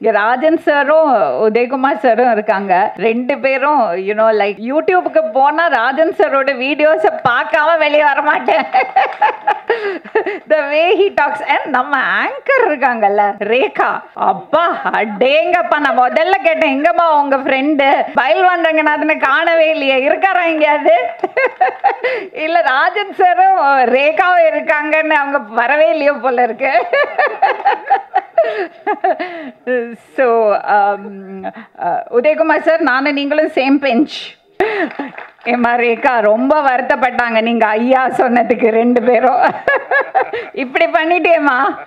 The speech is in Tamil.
இங்க ராஜன் சாரும் உதயகுமார் சாரும் இருக்காங்க ரெண்டு பேரும் யூனோ லைக் யூடியூபுக்கு போனா ராஜன் சாரோட வீடியோஸை பார்க்காம வெளியே வர மாட்டேன் the way he talks and நம்ம ஆங்கர் இருக்காங்கல்ல ரேகா அப்பா அடேங்கப்பா நான் முதல்ல கேட்டேன் எங்கம்மா உங்க ஃப்ரெண்டு பயில்வான் ரங்கநாதனை காணவே இல்லையே இருக்காரா எங்கேயாவது இல்ல ராஜன் சாரும் ரேகாவும் இருக்காங்கன்னு அவங்க வரவே இல்லையோ போல இருக்கு ஸோ உதயகுமார் சார் நானும் நீங்களும் சேம் பெஞ்ச் ஏமா ரேகா ரொம்ப வருத்தப்பட்டாங்க நீங்க ஐயா சொன்னதுக்கு ரெண்டு பேரும் இப்படி பண்ணிட்டேம்மா